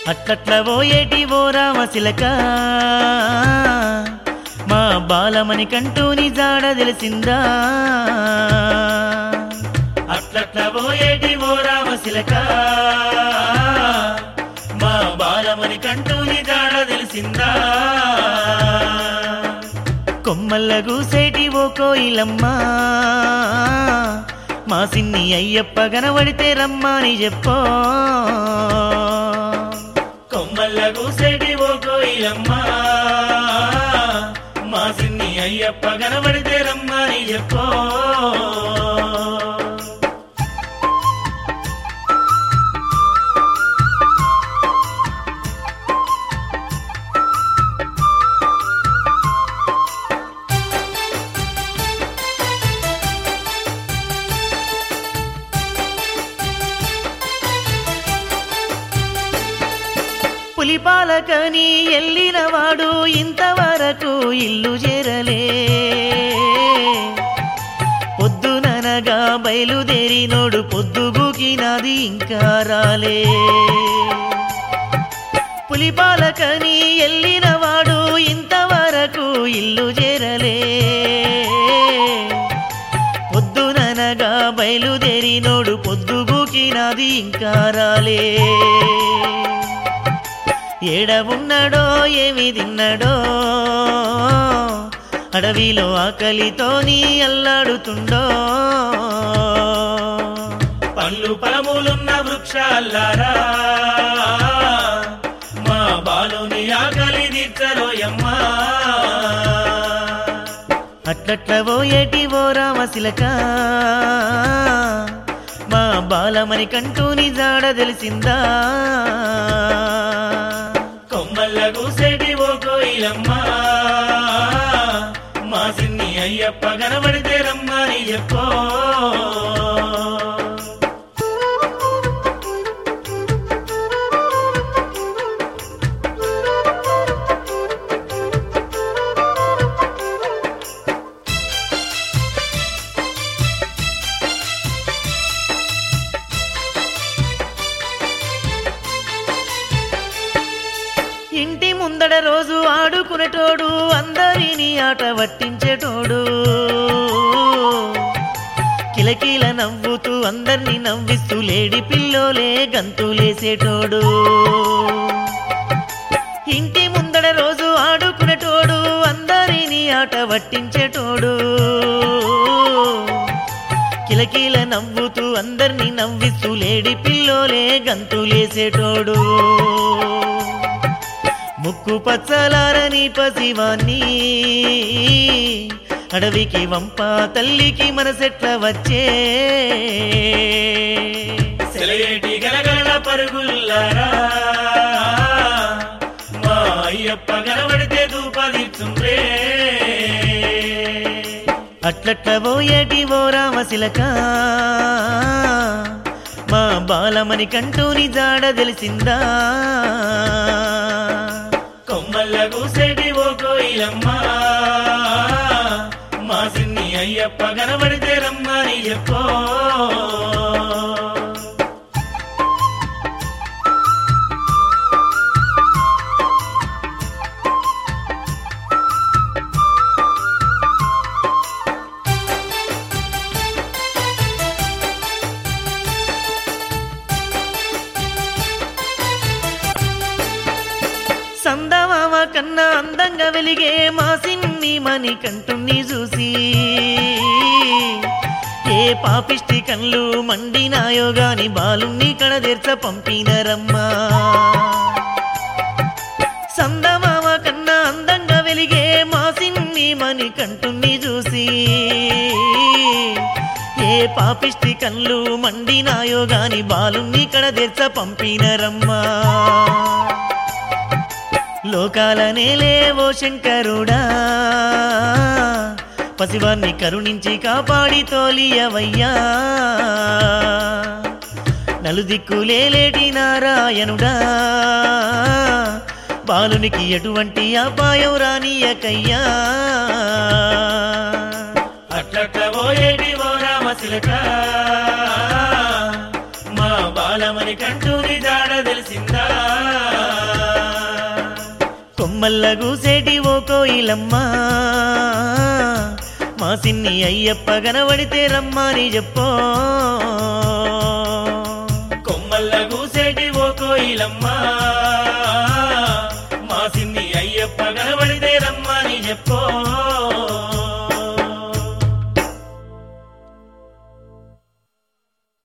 అట్లట్ల పోయేటి ఓ రామశిలక మా బాలమని కంటూని జాడ తెలిసిందా అట్లట్ల పోయేటి ఓ రామశిలక మా బాలమని కంటూని జాడ తెలిసిందా కొమ్మల్ల గూసేటి ఓ కోయిలమ్మా మా సిన్ని అయ్యప్ప కనబడితే రమ్మని చెప్పో కొమ్మల్ల గూసేటి ఓ కోయిలమ్మా మా సిన్ని అయ్యప్ప కనబడితే రమ్మని చెప్పో పులిపాలకని ఎల్లినవాడు ఇంతవరకు ఇల్లు చేరలే పొద్దుననగా బయలుదేరినోడు పొద్దుగుకినది ఇంకా రాలే పులిపాలకని ఎల్లినవాడు ఇంతవరకు ఇల్లు చేరలే పొద్దుననగా బయలుదేరినోడు పొద్దుగుకినది ఇంకా రాలే ఏడ ఉన్నాడో ఏమి తిన్నాడో అడవిలో ఆకలితోని అల్లాడుతుండో పళ్ళు పలములున్న వృక్షాలారా మా బాలుని ఆకలి తీర్చరోయమ్మా అట్లట్ల పోయేటి ఓ రామశిలక మా బాలమని కంటూని జాడ తెలిసిందా కొమ్మల్ల కూసేటి ఓ కోయిలమ్మా మా సిన్ని అయ్యప్ప కనబడితే రమ్మని చెప్పో ఇంటి ముందడ రోజు ఆడుకునేటోడు అందరినీ ఆట పట్టించేటోడు కిలకిల నవ్వుతూ అందరినీ నవ్విస్తూ లేడి పిల్లోలే గంతులేసేటోడు ఇంటి ముందడ రోజు ఆడుకునేటోడు అందరినీ ఆట పట్టించేటోడు కిలకిల నవ్వుతూ అందరినీ నవ్విస్తూ లేడి పిల్లోలే గంతులేసేటోడు ముక్కు పచ్చలారని పసివాన్ని అడవికి వంప తల్లికి మనసెట్ల వచ్చే సెలయేటి గలగల పరుగుల్లారా మా అయ్యప్ప కనబడితే దూపదీర్చుండ్రే అట్లట్ల పోయేటి ఓ రామశిలక మా బాలమని కంటూని జాడ తెలిసిందా కొమ్మల్ల కూసేటి ఓ కోయిలమ్మా మా సిన్ని అయ్యప్ప కనబడితే రమ్మని చెప్పో సందమామ కన్నా అందంగా వెలిగే మా సిన్ని మని కంటుని చూసి ఏ పాపిష్టి కళ్ళు మండినాయో గాని బాలుణ్ణి కడదీర్చ పంపినరమ్మా సందమామ కన్నా అందంగా వెలిగే మా సిన్ని మని కంటుని చూసి ఏ పాపిష్టి కళ్ళు మండినాయో గాని బాలుణ్ణి కడదీర్చ పంపినరమ్మా లోకాల నేలేవో శంకరుడా పసివాన్ని కరుణించి కాపాడి తోలియవయ్యా నలుదిక్కులేలేటి నారాయణుడా బాలునికి ఎటువంటి అపాయం రానియకయ్యా అట్లట్ల పోయేటి ఓ రామశిలక మా బాలమని కంటూని జాడ తెలిసిందా కొమ్మల్ల గూసేటి ఓ కోయిలమ్మ మా సిన్ని అయ్యప్ప కనబడితే రమ్మని చెప్పో కొమ్మల్ల కూసేటి ఓ కోయిలమ్మ